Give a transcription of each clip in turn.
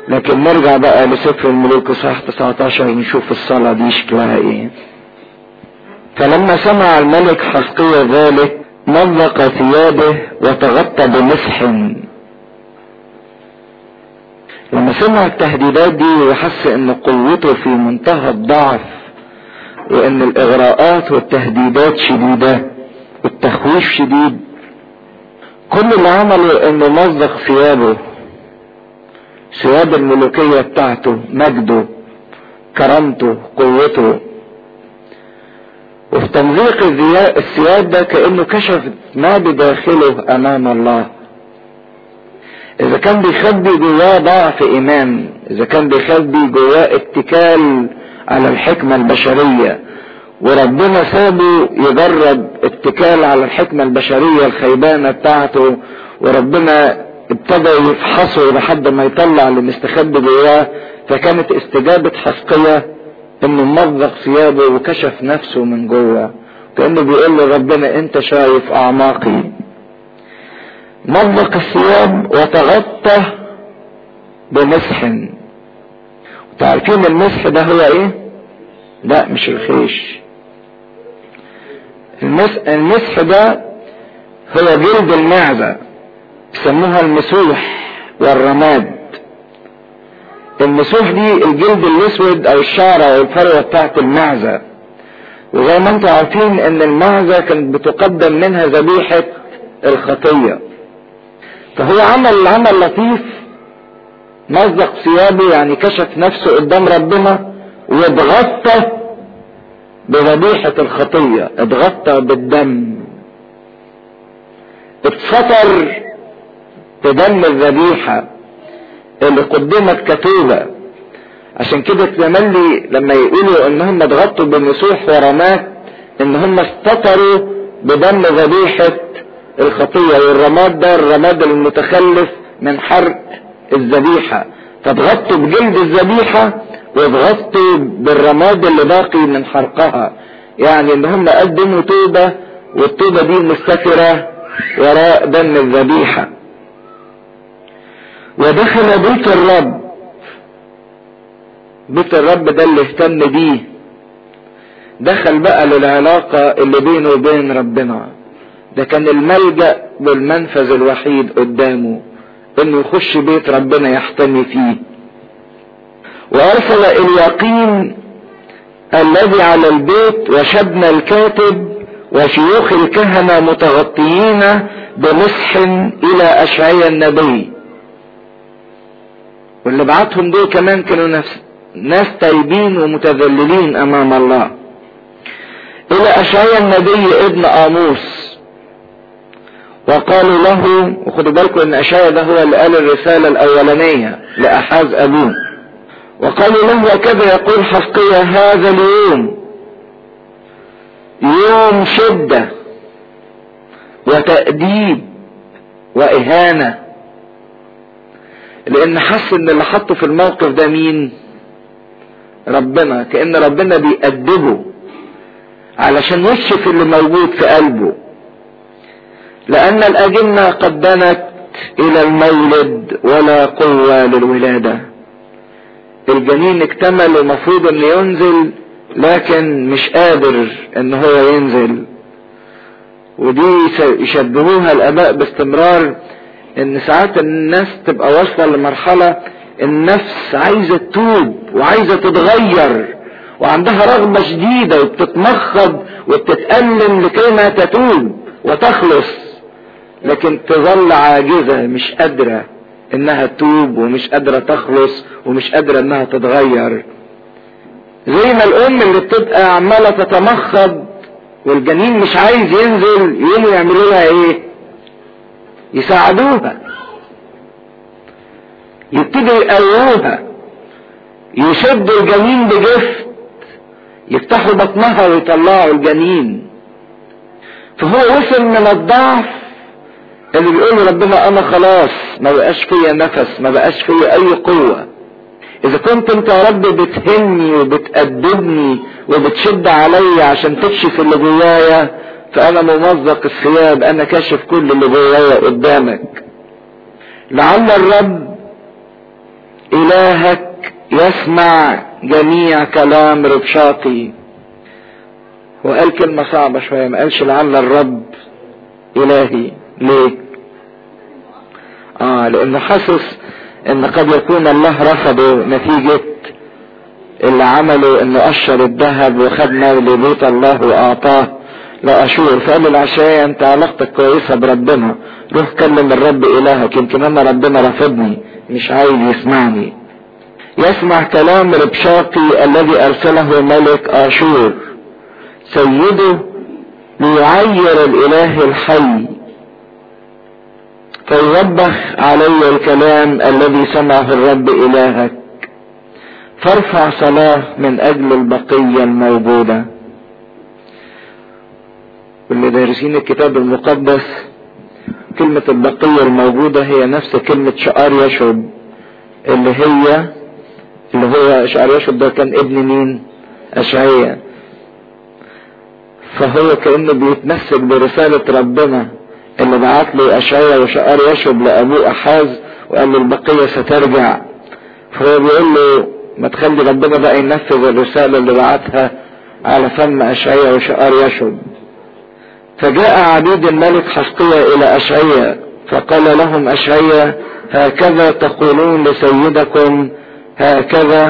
لكن نرجع بقى لسفر الملوك صح 19 نشوف الصلاة دي شكلها ايه فلما سمع الملك حسقية ذلك مضق ثيابه وتغطى بمسح لما سمع التهديدات دي وحس ان قوته في منتهى الضعف وان الاغراءات والتهديدات شديدة والتخويف شديد كل اللي عمله انه مزق ثيابه ثياب الملوكية بتاعته مجده كرامته قوته وفي تمزيق الثياب ده كأنه كشف ما بداخله أمام الله إذا كان بيخبي جواه ضعف إيمان إذا كان بيخبي جواه اتكال على الحكمة البشرية وربنا سابه يجرب اتكال على الحكمة البشرية الخيبانة بتاعته وربنا ابتدى يفحصه لحد ما يطلع اللي مستخبي جواه فكانت استجابة حسقية انه مضغ ثيابه وكشف نفسه من جوه كانه بيقول لربنا انت شايف اعماقي مضغ الثياب وتغطى بمسح تعرفين المسح ده هو ايه لا مش الخيش المسح, المسح ده هو جلد المعزة يسموها المسوح والرماد المسوح دي الجلد الاسود او الشعر او الفروة بتاعت المعزة وزي ما انتم عارفين ان المعزة كانت بتقدم منها ذبيحة الخطية فهو عمل عمل لطيف مزق ثيابه يعني كشف نفسه قدام ربنا واتغطى بذبيحة الخطية اتغطى بالدم اتسطر بدم الذبيحة اللي قدمت كتوبة عشان كده تملي لما يقولوا ان هم اتغطوا بمسوح ورمات ان هم استطروا بدم ذبيحة الخطية والرماد ده الرماد المتخلف من حرق الذبيحة فاتغطوا بجلد الذبيحة واتغطوا بالرماد اللي باقي من حرقها يعني ان هم قدموا توبة والتوبة دي مستترة وراء دم الذبيحة ودخل بيت الرب بيت الرب ده اللي اهتم بيه دخل بقى للعلاقة اللي بينه وبين ربنا ده كان الملجأ والمنفذ الوحيد قدامه انه يخش بيت ربنا يحتمي فيه وارسل اليقين الذي على البيت وشبنا الكاتب وشيوخ الكهنة متغطيين بمسح الى اشعيا النبي واللي بعتهم دول كمان كانوا ناس ناس تايبين ومتذللين امام الله الى اشعيا النبي ابن اموس وقالوا له وخدوا بالكم ان اشعيا ده هو اللي قال الرسالة الاولانية لاحاز ابوه وقالوا له وكذا يقول حسقية هذا اليوم يوم شدة وتأديب وإهانة لأن حس إن اللي حطه في الموقف ده مين؟ ربنا كأن ربنا بيأدبه علشان يكشف اللي موجود في قلبه لأن الأجنة قد بنت إلى المولد ولا قوة للولادة الجنين اكتمل ومفروض انه ينزل لكن مش قادر ان هو ينزل ودي يشبهوها الاباء باستمرار ان ساعات الناس تبقى واصله لمرحله النفس عايزه تتوب وعايزه تتغير وعندها رغبه شديده وبتتمخض وبتتألم لكي ما تتوب وتخلص لكن تظل عاجزه مش قادره انها تتوب ومش قادرة تخلص ومش قادرة انها تتغير زي ما الام اللي بتبقى عمالة تتمخض والجنين مش عايز ينزل يقوموا يعملوا لها ايه يساعدوها يبتدوا يقووها يشدوا الجنين بجفت يفتحوا بطنها ويطلعوا الجنين فهو وصل من الضعف اللي بيقول ربنا انا خلاص ما بقاش فيا نفس ما بقاش فيا اي قوة اذا كنت انت يا رب بتهني وبتأدبني وبتشد عليا عشان تكشف اللي جوايا فانا ممزق الثياب انا كاشف كل اللي جوايا قدامك لعل الرب الهك يسمع جميع كلام ربشاقي وقال كلمة صعبة شوية ما قالش لعل الرب إلهي ليه؟ آه لأنه حاسس إن قد يكون الله رفضه نتيجة اللي عمله إنه قشر الذهب وخد مال بيت الله وأعطاه لأشور فقال للعشاية أنت علاقتك كويسة بربنا روح كلم الرب إلهك يمكن أنا ربنا رفضني مش عايز يسمعني يسمع كلام ربشاقي الذي أرسله ملك آشور سيده ليعير الإله الحي فيوبخ علي الكلام الذي سمعه الرب إلهك فارفع صلاة من أجل البقية الموجودة واللي دارسين الكتاب المقدس كلمة البقية الموجودة هي نفس كلمة شعار يشب اللي هي اللي هو شعار يشب ده كان ابن مين؟ أشعية فهو كأنه بيتمسك برسالة ربنا اللي بعت له أشعية وشعار يشب لأبوه أحاز وقال له البقية سترجع فهو بيقول له ما تخلي ربنا بقى ينفذ الرسالة اللي بعتها على فم أشعية وشعار يشب فجاء عبيد الملك حسقية إلى أشعية فقال لهم أشعية هكذا تقولون لسيدكم هكذا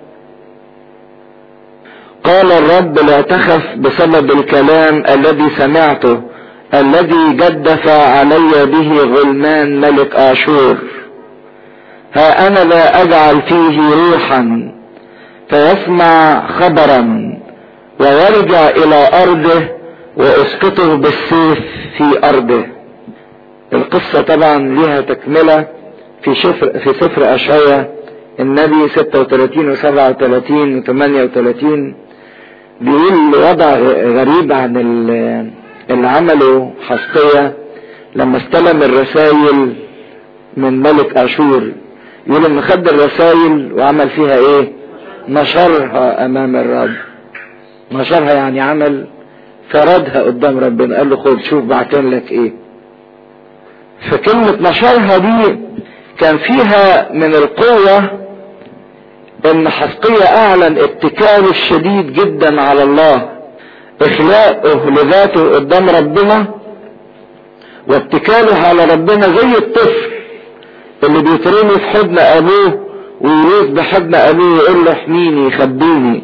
قال الرب لا تخف بسبب الكلام الذي سمعته الذي جدف علي به غلمان ملك آشور ها أنا لا أجعل فيه روحا فيسمع خبرا ويرجع إلى أرضه واسقطه بالسيف في أرضه القصة طبعا لها تكملة في شفر في سفر أشعية النبي 36 و 37 و 38 بيقول وضع غريب عن اللي عمله حسقية لما استلم الرسائل من ملك اشور يقول انه خد الرسائل وعمل فيها ايه نشرها امام الرب نشرها يعني عمل فردها قدام ربنا قال له خد شوف بعتين لك ايه فكلمة نشرها دي كان فيها من القوة ان حسقية اعلن اتكاله الشديد جدا على الله اخلاقه لذاته قدام ربنا واتكاله على ربنا زي الطفل اللي بيترمي في حضن ابوه ويروح بحضن ابوه ويقول له احميني خبيني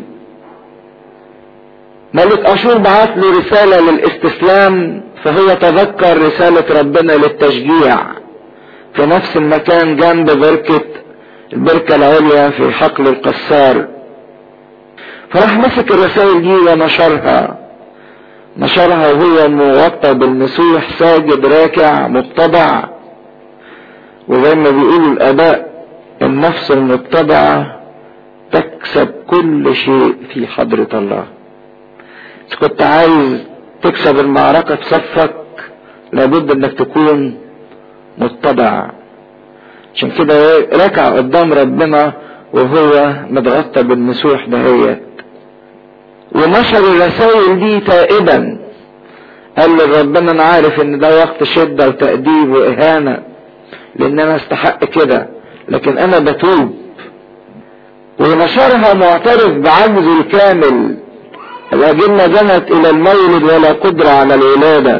ملك اشور بعت له رسالة للاستسلام فهو تذكر رسالة ربنا للتشجيع في نفس المكان جنب بركة البركة العليا في حقل القصار فراح مسك الرسائل دي ونشرها نشرها وهو موطى بالمسوح ساجد راكع متضع وزي ما بيقولوا الاباء النفس المتضعة تكسب كل شيء في حضرة الله إذا كنت عايز تكسب المعركة في صفك لابد انك تكون متضع عشان كده ركع قدام ربنا وهو متغطى بالمسوح دهيت ونشر الرسائل دي تائبا قال لربنا انا عارف ان ده وقت شدة وتأديب واهانة لان انا استحق كده لكن انا بتوب ونشرها معترف بعجزه الكامل الأجنة جنت إلى المولد ولا قدرة على الولادة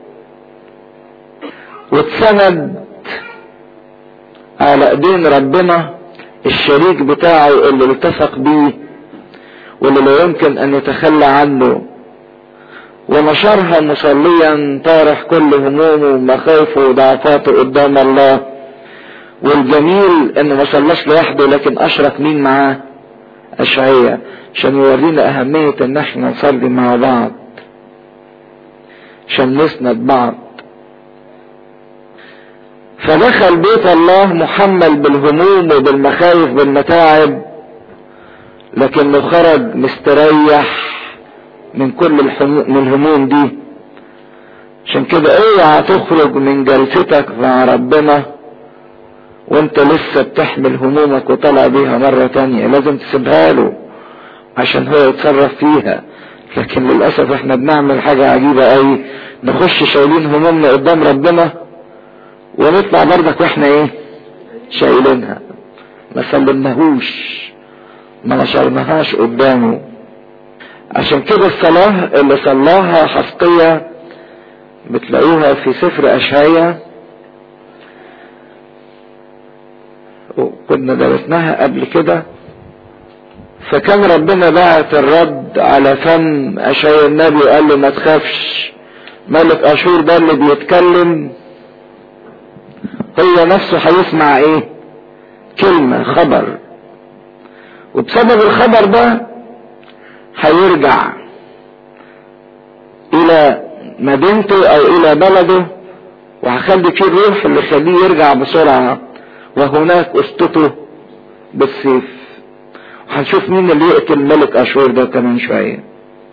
واتسند على ايدين ربنا الشريك بتاعه اللي التصق بيه واللي لا يمكن ان يتخلى عنه ونشرها مصليا طارح كل همومه ومخاوفه وضعفاته قدام الله والجميل انه ما صلاش لوحده لكن اشرك مين معاه اشعية عشان يورينا اهمية ان احنا نصلي مع بعض عشان نسند بعض فدخل بيت الله محمل بالهموم وبالمخاوف بالمتاعب لكنه خرج مستريح من كل الحمو... من الهموم دي عشان كده اوعى تخرج من جلستك مع ربنا وانت لسه بتحمل همومك وطلع بيها مرة تانية لازم تسيبها له عشان هو يتصرف فيها لكن للأسف احنا بنعمل حاجة عجيبة قوي نخش شايلين همومنا قدام ربنا ونطلع برضك واحنا ايه شايلينها ما سلمناهوش ما نشرناهاش قدامه عشان كده الصلاة اللي صلاها حسقية بتلاقوها في سفر أشعية وكنا درسناها قبل كده فكان ربنا بعت الرد على فم أشعية النبي وقال له ما تخافش ملك أشور ده اللي بيتكلم هو نفسه هيسمع ايه كلمة خبر وبسبب الخبر ده هيرجع الى مدينته او الى بلده وهخلي فيه الروح اللي يخليه يرجع بسرعة وهناك اسقطه بالسيف وهنشوف مين اللي يقتل ملك اشور ده كمان شوية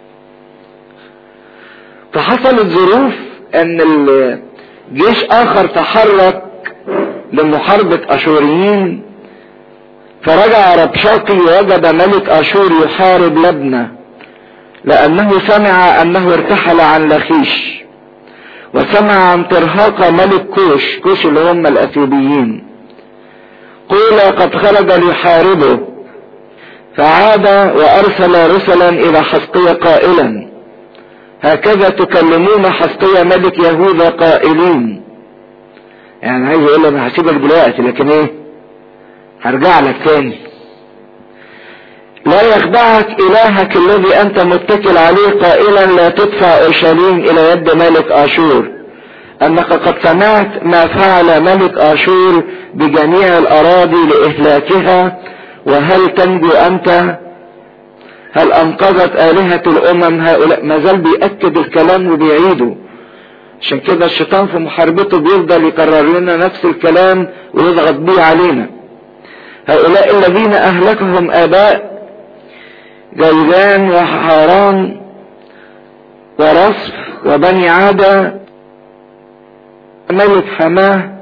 فحصلت ظروف ان جيش اخر تحرك لمحاربة اشوريين فرجع ربشاقي وجد ملك اشور يحارب لبنى لانه سمع انه ارتحل عن لخيش وسمع عن ترهاق ملك كوش كوش اللي هم الاثيوبيين قيل قد خرج ليحاربه فعاد وارسل رسلا الى حسقية قائلا هكذا تكلمون حسقية ملك يهوذا قائلين يعني عايز يقول له انا هسيبك دلوقتي لكن ايه هرجع لك تاني لا يخدعك الهك الذي انت متكل عليه قائلا لا تدفع اورشليم الى يد ملك اشور انك قد سمعت ما فعل ملك اشور بجميع الاراضي لاهلاكها وهل تنجو انت هل انقذت الهة الامم هؤلاء ما زال بيأكد الكلام وبيعيده عشان كده الشيطان في محاربته بيفضل يكرر لنا نفس الكلام ويضغط بيه علينا هؤلاء الذين اهلكهم اباء جيلان وحاران ورصف وبني عادة ملك حماه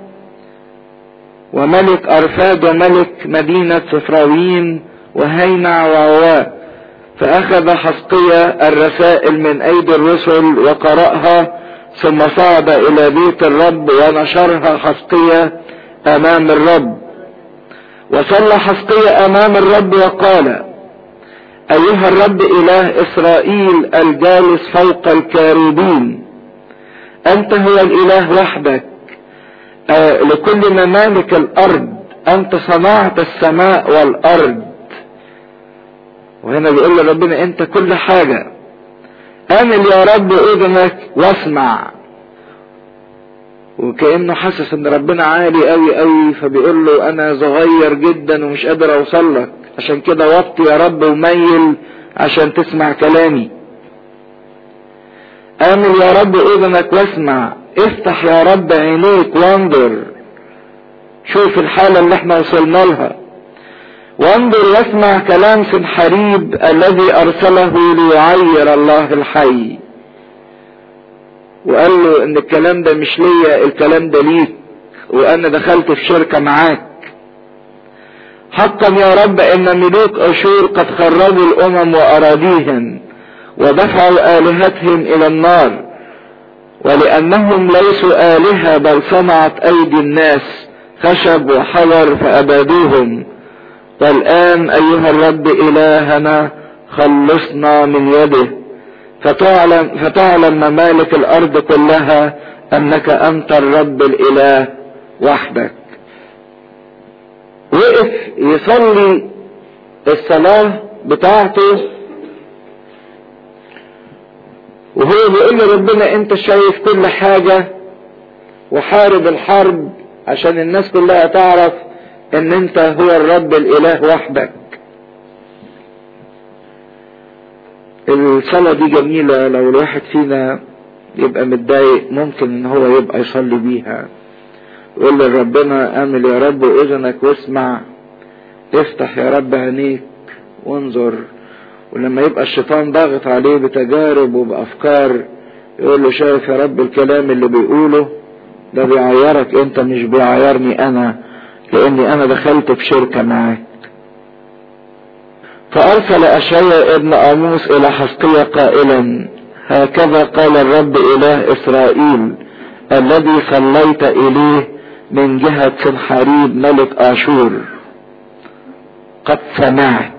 وملك أرفاد وملك مدينة صفراويم وهينع وعواء فأخذ حسقية الرسائل من أيدي الرسل وقرأها ثم صعد إلى بيت الرب ونشرها حسقية أمام الرب وصلى حسقية أمام الرب وقال أيها الرب إله إسرائيل الجالس فوق الكاروبين أنت هو الإله وحدك آه لكل ممالك الأرض أنت صنعت السماء والأرض وهنا بيقول لربنا أنت كل حاجة أمل يا رب أذنك واسمع وكأنه حاسس ان ربنا عالي قوي قوي فبيقول له انا صغير جدا ومش قادر اوصل لك عشان كده وطي يا رب وميل عشان تسمع كلامي امل يا رب اذنك واسمع افتح يا رب عينيك وانظر شوف الحالة اللي احنا وصلنا لها وانظر واسمع كلام سنحريب الذي ارسله ليعير الله الحي وقال له ان الكلام ده مش ليا الكلام ده ليك وانا دخلت في شركة معاك حقا يا رب ان ملوك اشور قد خرجوا الامم واراضيهم ودفعوا الهتهم الى النار ولانهم ليسوا الهة بل صنعت ايدي الناس خشب وحجر فابادوهم والان ايها الرب الهنا خلصنا من يده فتعلم, فتعلم ممالك الارض كلها انك انت الرب الاله وحدك وقف يصلي الصلاة بتاعته وهو بيقول لربنا انت شايف كل حاجة وحارب الحرب عشان الناس كلها تعرف ان انت هو الرب الاله وحدك الصلاة دي جميلة لو الواحد فينا يبقى متضايق ممكن ان هو يبقى يصلي بيها يقول لربنا امل يا رب اذنك واسمع افتح يا رب عينيك وانظر ولما يبقى الشيطان ضاغط عليه بتجارب وبافكار يقول له شايف يا رب الكلام اللي بيقوله ده بيعيرك انت مش بيعيرني انا لاني انا دخلت في شركة معاك فارسل اشعيا ابن اموس الى حسقية قائلا هكذا قال الرب اله اسرائيل الذي صليت اليه من جهة سنحريب ملك اشور قد سمعت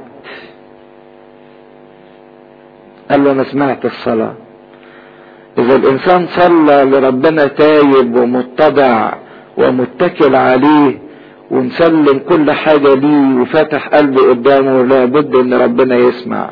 قال له انا سمعت الصلاة اذا الانسان صلى لربنا تايب ومتضع ومتكل عليه ومسلم كل حاجة ليه وفتح قلبه قدامه لابد ان ربنا يسمع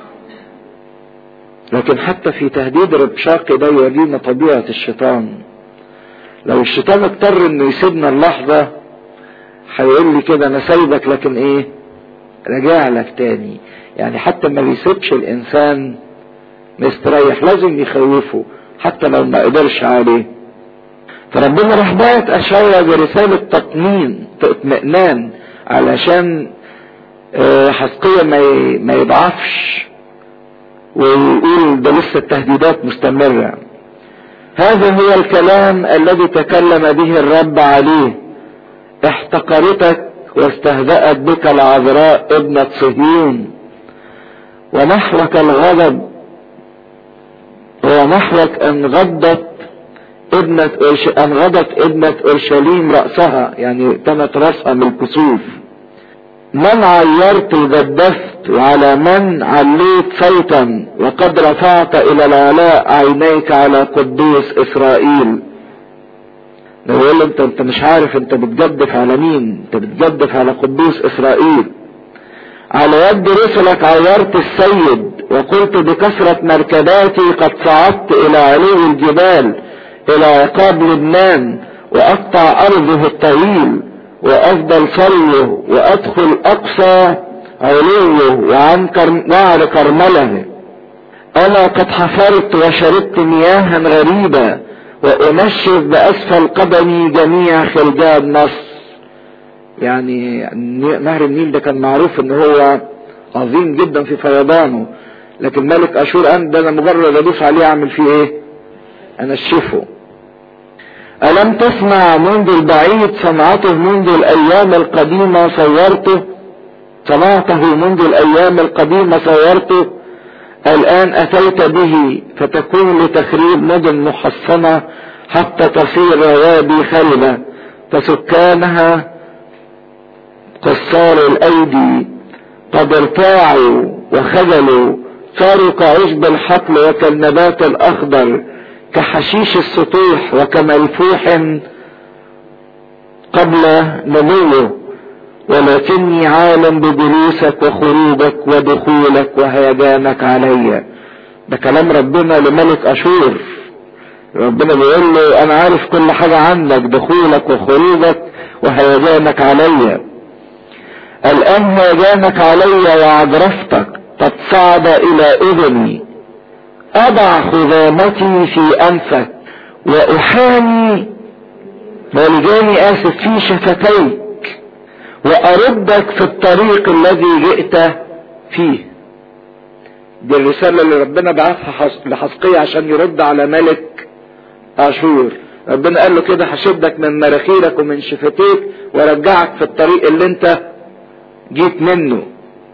لكن حتى في تهديد ربشاقي ده يورينا طبيعة الشيطان لو الشيطان اضطر انه يسيبنا اللحظة هيقول لي كده انا سايبك لكن ايه رجع لك تاني يعني حتى ما بيسيبش الانسان مستريح لازم يخوفه حتى لو ما قدرش عليه فربنا راح بعت اشعيا برسالة تطمين اطمئنان علشان حسقية ما ما يضعفش ويقول ده لسه التهديدات مستمرة هذا هو الكلام الذي تكلم به الرب عليه احتقرتك واستهزأت بك العذراء ابنة صهيون ونحوك الغضب ونحوك انغضت ابنة أرش... انغضت ابنة اورشليم رأسها يعني تمت رأسها من الكسوف من عيرت وجدفت وعلى من عليت صوتا وقد رفعت الى العلاء عينيك على قدوس اسرائيل يقول له انت انت مش عارف انت بتجدف على مين انت بتجدف على قدوس اسرائيل على يد رسلك عيرت السيد وقلت بكثرة مركباتي قد صعدت الى علو الجبال الى عقاب لبنان واقطع ارضه الطويل وافضل صليه وادخل اقصى علوه وعن نهر كرمله انا قد حفرت وشربت مياها غريبة وانشف باسفل قدمي جميع خلجان مصر يعني نهر النيل ده كان معروف ان هو عظيم جدا في فيضانه لكن ملك اشور قال ده انا مجرد ادوس عليه اعمل فيه ايه انشفه ألم تسمع منذ البعيد صنعته منذ الأيام القديمة صورته صنعته منذ الأيام القديمة صورته الآن أتيت به فتكون لتخريب مدن محصنة حتى تصير روابي خلبة فسكانها قصار الأيدي قد ارتاعوا وخجلوا صاروا كعشب الحقل وكالنبات الأخضر كحشيش السطوح وكملفوح قبل نموه ولكني عالم بجلوسك وخروجك ودخولك وهيجانك علي ده كلام ربنا لملك اشور ربنا بيقول له انا عارف كل حاجة عنك دخولك وخروجك وهيجانك علي الان هيجانك علي وعجرفتك قد صعد الى اذني اضع خذامتي في انفك واحامي والجاني اسف في شفتيك واردك في الطريق الذي جئت فيه دي الرسالة اللي ربنا بعثها لحسقية عشان يرد على ملك اشور ربنا قال له كده هشدك من مراخيرك ومن شفتيك وارجعك في الطريق اللي انت جيت منه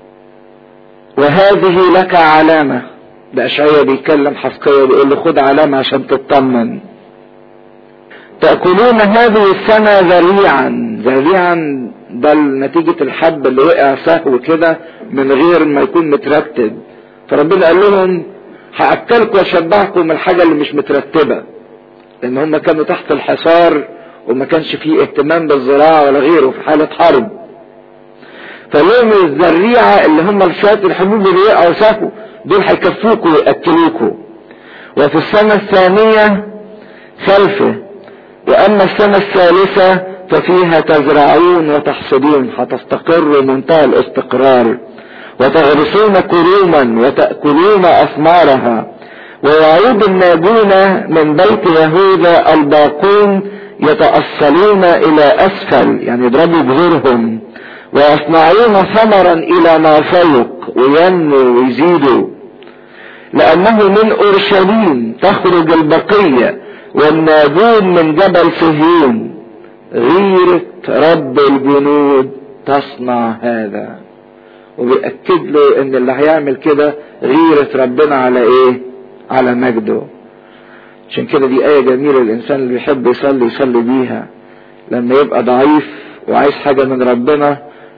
وهذه لك علامه ده اشعيا بيكلم حسقية بيقول له خد علامة عشان تطمن تأكلون هذه السنة ذريعا ذريعا ده نتيجة الحب اللي وقع سهو كده من غير ما يكون مترتب فربنا قال لهم هأكلكم واشبعكم من الحاجة اللي مش مترتبة لان هم كانوا تحت الحصار وما كانش فيه اهتمام بالزراعة ولا غيره في حالة حرب فلهم الذريعة اللي هم الشوية الحبوب اللي وقعوا سهو دول هيكفوكوا ويأكلوكوا وفي السنة الثانية خلفه وأما السنة الثالثة ففيها تزرعون وتحصدون هتستقر منتهى الاستقرار وتغرسون كروما وتأكلون أثمارها ويعود الناجون من بيت يهوذا الباقون يتأصلون إلى أسفل يعني يضربوا بغيرهم ويصنعون ثمرا إلى ما فوق وينمو ويزيدوا لأنه من أورشليم تخرج البقية والناجون من جبل صهيون غيرة رب الجنود تصنع هذا وبيأكد له ان اللي هيعمل كده غيرة ربنا على ايه على مجده عشان كده دي آية جميلة الإنسان اللي بيحب يصلي يصلي بيها لما يبقى ضعيف وعايز حاجة من ربنا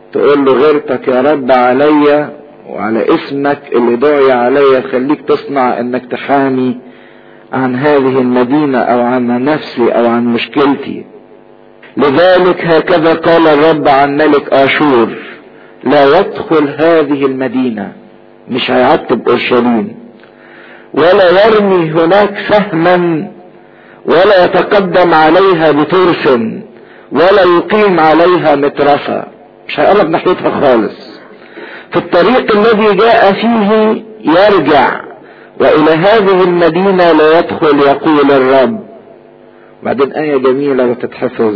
تقول له غيرتك يا رب عليا وعلى اسمك اللي دعي عليا تخليك تصنع انك تحامي عن هذه المدينة او عن نفسي او عن مشكلتي لذلك هكذا قال الرب عن ملك اشور لا يدخل هذه المدينة مش هيعتب اورشليم ولا يرمي هناك سهما ولا يتقدم عليها بترس ولا يقيم عليها مترفة مش هيقرب ناحيتها خالص في الطريق الذي جاء فيه يرجع والى هذه المدينة لا يدخل يقول الرب بعدين آية جميلة وتتحفظ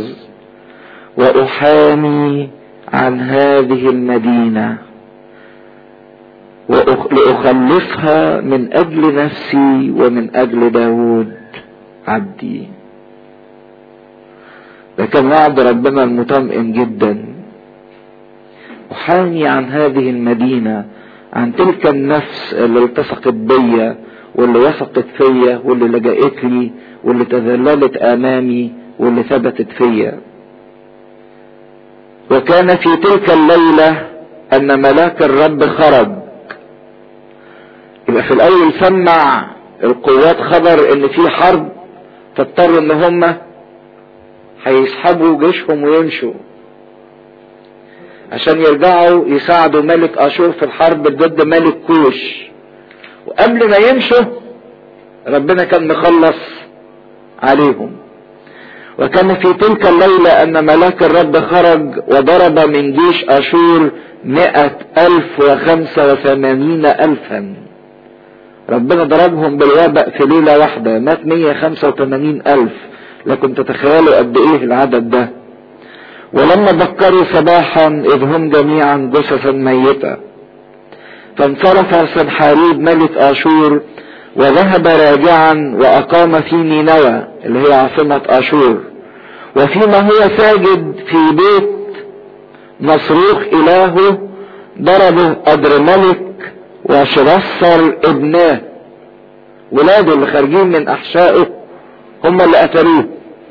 وأحامي عن هذه المدينة لأخلصها من أجل نفسي ومن أجل داود عبدي ده كان وعد ربنا المطمئن جدا أحامي عن هذه المدينة عن تلك النفس اللي التصقت بيا واللي وثقت فيا واللي لجأت لي واللي تذللت امامي واللي ثبتت فيا وكان في تلك الليلة ان ملاك الرب خرج يبقى في الاول سمع القوات خبر ان في حرب فاضطروا ان هم هيسحبوا جيشهم ويمشوا عشان يرجعوا يساعدوا ملك اشور في الحرب ضد ملك كوش وقبل ما يمشوا ربنا كان مخلص عليهم وكان في تلك الليلة ان ملاك الرب خرج وضرب من جيش اشور مئة الف وخمسة وثمانين الفا ربنا ضربهم بالوباء في ليلة واحدة مات مية خمسة وثمانين الف لكن تتخيلوا قد ايه العدد ده ولما بكروا صباحا اذ هم جميعا جثثا ميتة فانصرف سنحاريب ملك اشور وذهب راجعا واقام في نينوى اللي هي عاصمة اشور وفيما هو ساجد في بيت مصروخ الهه ضربه قدر ملك وشرصر ابناه ولاده اللي خارجين من احشائه هم اللي قتلوه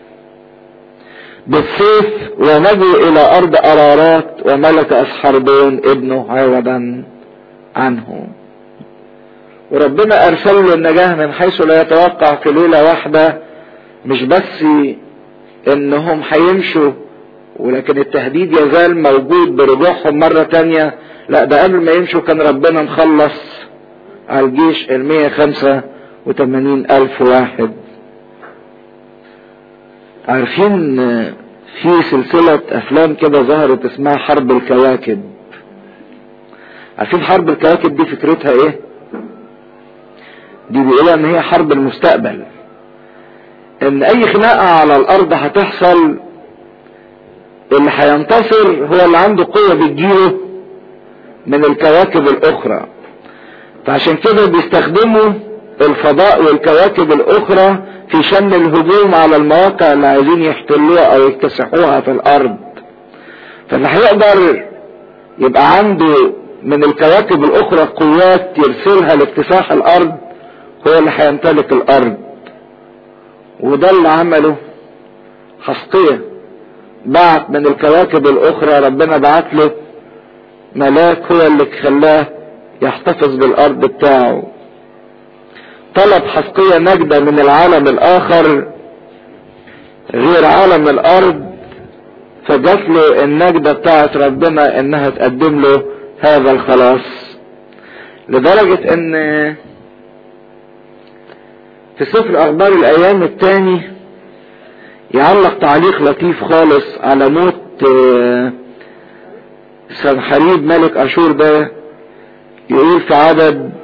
بالسيف ونجوا الى ارض ارارات وملك اسحربون ابنه عوضا عنه وربنا ارسل له النجاة من حيث لا يتوقع في ليلة واحدة مش بس انهم هيمشوا ولكن التهديد يزال موجود برجوعهم مرة تانية لا ده قبل ما يمشوا كان ربنا مخلص على الجيش المية خمسة وثمانين الف واحد عارفين في سلسلة افلام كده ظهرت اسمها حرب الكواكب عارفين حرب الكواكب دي فكرتها ايه دي بيقولها ان هي حرب المستقبل ان اي خناقة على الارض هتحصل اللي هينتصر هو اللي عنده قوة بتجيله من الكواكب الاخرى فعشان كده بيستخدموا الفضاء والكواكب الاخرى في شن الهجوم على المواقع اللي عايزين يحتلوها او يكتسحوها في الارض فاللي هيقدر يبقى عنده من الكواكب الاخرى قوات يرسلها لاكتساح الارض هو اللي هيمتلك الارض وده اللي عمله حسقية بعت من الكواكب الاخرى ربنا بعت له ملاك هو اللي خلاه يحتفظ بالارض بتاعه طلب حسقية نجدة من العالم الاخر غير عالم الارض فجات له النجدة بتاعت ربنا انها تقدم له هذا الخلاص لدرجة ان في سفر اخبار الايام الثاني يعلق تعليق لطيف خالص على موت سنحريب ملك اشور ده يقول في عدد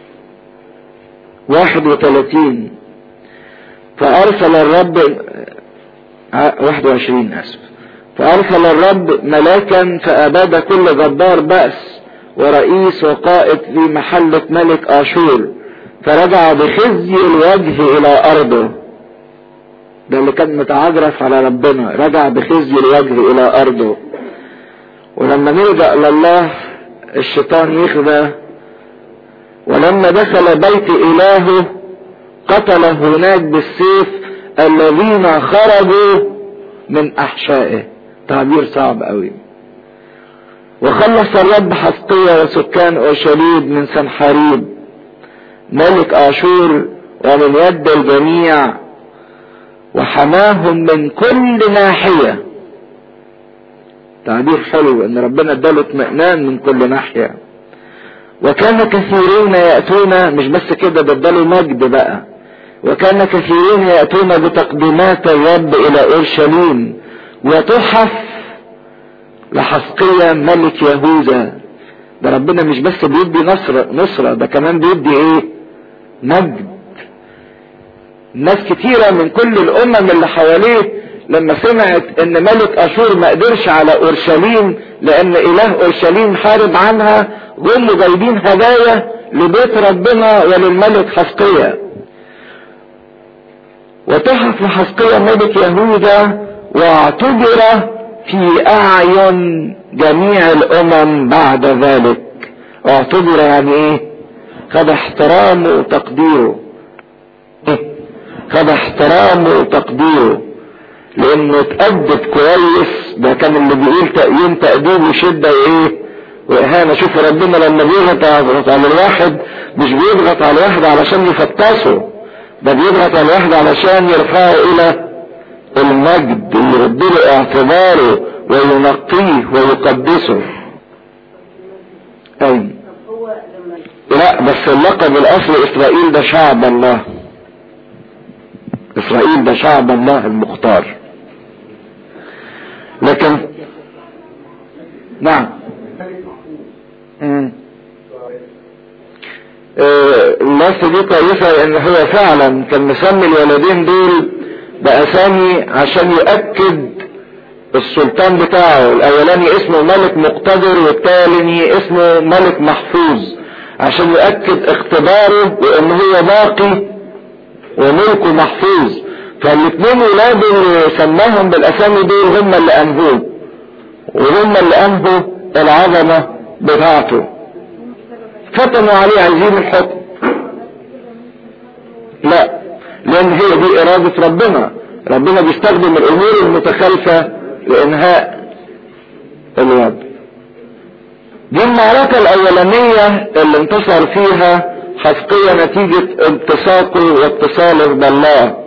واحد وثلاثين فارسل الرب واحد وعشرين اسف فارسل الرب ملاكا فاباد كل جبار بأس ورئيس وقائد في محلة ملك اشور فرجع بخزي الوجه الى ارضه ده اللي كان متعجرف على ربنا رجع بخزي الوجه الى ارضه ولما نلجأ لله الشيطان يخدع ولما دخل بيت الهه قتل هناك بالسيف الذين خرجوا من احشائه تعبير صعب قوي وخلص الرب حسقية وسكان أورشليم من سنحاريب ملك آشور ومن يد الجميع وحماهم من كل ناحية تعبير حلو ان ربنا اداله اطمئنان من كل ناحية وكان كثيرون يأتون مش بس كده ده اداله مجد بقى وكان كثيرون يأتون بتقديمات الرب الى اورشليم وتحف لحسقية ملك يهوذا ده ربنا مش بس بيدي نصر نصرة ده كمان بيدي ايه مجد ناس كتيرة من كل الامم اللي حواليه لما سمعت ان ملك اشور ما قدرش على اورشليم لان اله اورشليم حارب عنها جم جايبين هدايا لبيت ربنا وللملك حسقية وتحف لحسقية ملك يهوذا واعتبر في اعين جميع الامم بعد ذلك اعتبر يعني ايه خد احترامه وتقديره إيه؟ خد احترامه وتقديره لانه اتأدب كويس ده كان اللي بيقول تأيين تأديب وشدة وايه واهانة شوف ربنا لما بيضغط على الواحد مش بيضغط على الواحد علشان يفطسه ده بيضغط على الواحد علشان يرفعه الى المجد يرد له اعتباره وينقيه ويقدسه اي لا بس اللقب الاصلي اسرائيل ده شعب الله اسرائيل ده شعب الله المختار لكن نعم مم. آه، الناس دي كويسة ان هو فعلا كان مسمي الولدين دول باسامي عشان يؤكد السلطان بتاعه الاولاني اسمه ملك مقتدر والتاني اسمه ملك محفوظ عشان يؤكد اقتداره وان هو باقي وملكه محفوظ فالاثنين ولاده اللي سماهم بالاسامي دول هم اللي انهوه وهم اللي انهوا العظمة بتاعته فتنوا عليه عايزين الحكم لا لان هي دي ارادة ربنا ربنا بيستخدم الامور المتخلفة لانهاء الوضع دي المعركة الاولانية اللي انتصر فيها حسقية نتيجة التصاقه واتصاله بالله